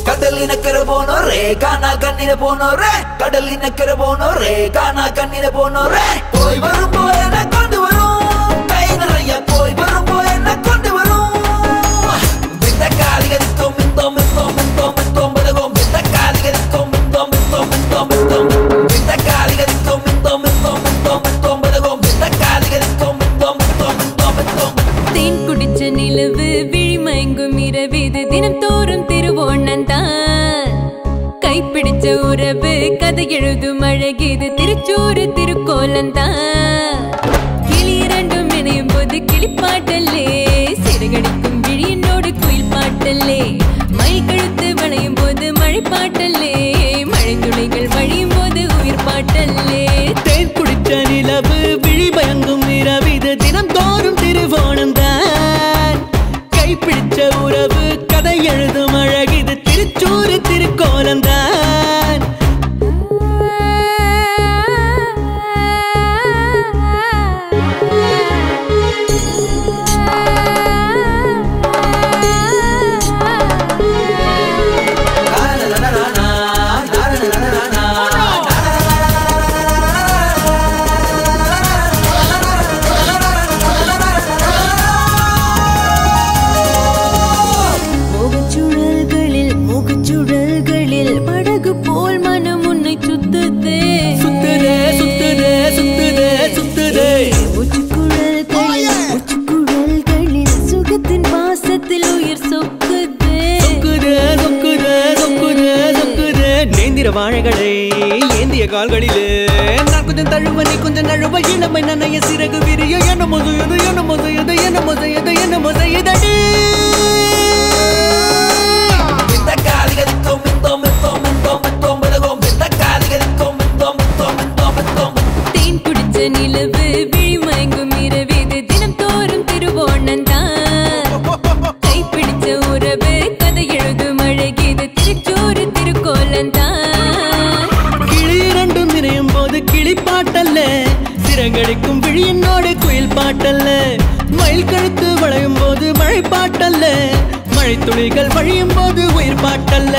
கடலினக்கரை போனோரே காணா கண்ணின போனோரே கடலினக்கரை போனோரே காணா கண்ணின போனோரே போய் வரும் போய் என்ன கொண்டு வரும் கை நிறைய போய் வரும் போய் என்ன கொண்டு வரும் வித்த காலிகரிக்கும் மிந்தோம் மிந்தோம் மிந்தோம் மிந்தோம் பதகும் வித்த காலிகரிக்கும் மிந்தோம் மிந்தோம் மிந்தோம் மிந்தோம் வித்த காலிகரிக்கும் மிந்தோம் மிந்தோம் மிந்தோம் மிந்தோம் பதகும் வித்த காலிகரிக்கும் மிந்தோம் மிந்தோம் மிந்தோம் மிந்தோம் தேன் குடிச்ச நிலவு விழிமயங்கும் இரவிது தினம் தோறும் திருவோணம் தான் கைப்பிடிச்ச உறவு கதை எழுதும் அழகிது திருச்சூறு திருக்கோலம் தான் கிளி இரண்டும் இணையும் போது கிளிப்பாட்டல்லே சிறகடிக்கும் விழியினோடு குயில் பாட்டல்லே மழை கழுத்து வளையும் போது மழை பாட்டல்லே மழை துளிகள் வழியும் போது உயிர் பாட்டல்லே தேன் குடிச்ச நிலவு விழி பயங்கும் இரவிது தினம் தோறும் திருவோணம் தான் கைப்பிடிச்ச உறவு கதை எழுதும் அழகிது திருச்சூறு திருக்கோலம் தான் முகச்சுழல்களில் முகச்சுழல்களில் படகு போல் மனம் உன்னை சுத்துதே சுத்துதே சுத்துதே சுத்துதே சுத்துதே மூச்சுக்குழல்களில் மூச்சுக்குழல்களில் சுகத்தின் வாசத்தில் உயிர் சொக்குதே சொக்குதே சொக்குதே சொக்குதே சொக்குதே நேந்திர வாழைகளை ஏந்திய கால்களிலே நான் கொஞ்சம் தழுவ நீ கொஞ்சம் நழுவ இளமை நனைய சிறகு விரிய என்ன மொசையது என்ன மொசையது என்ன மொசையது என்ன மொசையதடி வித்த காலிகரிக்கும் மிந்தோம் மிந்தோம் மிந்தோம் மிந்தோம் பதகும் வித்த காலிகரிக்கும் மிந்தோம் மிந்தோம் மிந்தோம் மிந்தோம் தேன் குடிச்ச நிலவு விழிமயங்கும் இரவிது தினம் தோறும் திருவோணம் தான் கைப்பிடிச்ச உறவு கதை எழுதும் அழகிது திருச்சூறு திருக்கோலம் தான் கிளி இரண்டும் நிறையும் போது கிளி பாட்டல்ல சிறங்கடிக்கும் விழியினோடு குயில் பாட்டல்ல மயில் கழுத்து வளையும் போது மழை பாட்டல்ல மழை துளிகள் வழியும் போது உயிர் பாட்டல்ல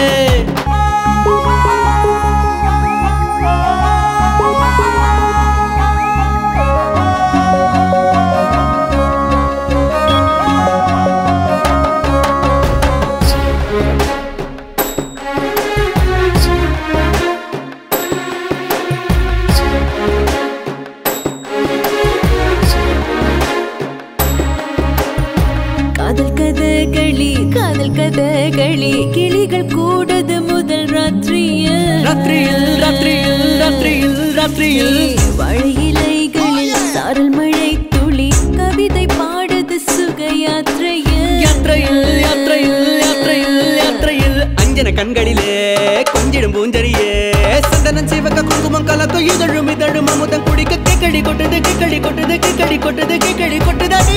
காதல் கதகளி காதல் கதகளி கிளிகள் கூடது முதல் ராத்திரியில் ராத்திரியில் ராத்திரியில் ராத்திரியில் ராத்திரியில் வாழை இலைகளில் சாரல் மழை துளி கவிதை பாடுது சுக யாத்திரையில் யாத்திரையில் யாத்திரையில் யாத்திரையில் யாத்திரையில் அஞ்சன கண்களிலே கொஞ்சிடும் பூஞ்சரியே சந்தனம் சிவக்க குங்குமம் கலக்க இதழும் இதழும் அமுதம் குடிக்க கேக்கடி கொட்டுது கேக்கடி கொட்டுது கேக்கடி கொட்டுது கேக்கடி கொட்டுதடி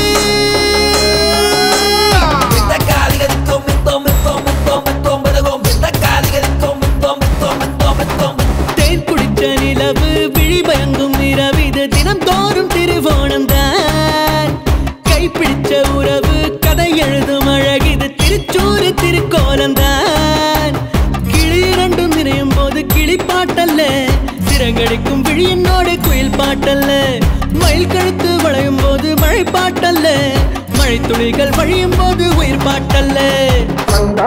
வித்த காலிகரிக்கும் மிந்தோம் மிந்தோம் மிந்தோம் மிந்தோம் பதகும் வித்த காலிகரிக்கும் மிந்தோம் மிந்தோம் மிந்தோம் மிந்தோம் தேன் குடிச்ச நிலவு விழி பயங்கும் இரவிது தினம் தோறும் திருவோணம் தான் கைப்பிடிச்ச உறவு கதை எழுதும் அழகிது திருச்சூறு திருக்கோலம் தான் கிளி இரண்டும் இணையும் போது கிளி பாட்டல்ல சிறங்கடிக்கும் விழியினோடு குயில் பாட்டல்ல மயில் கழுத்து வளையும் போது மழை பாட்டல்ல மழை துளிகள் வழியும் போது உயிர் பாட்டல்ல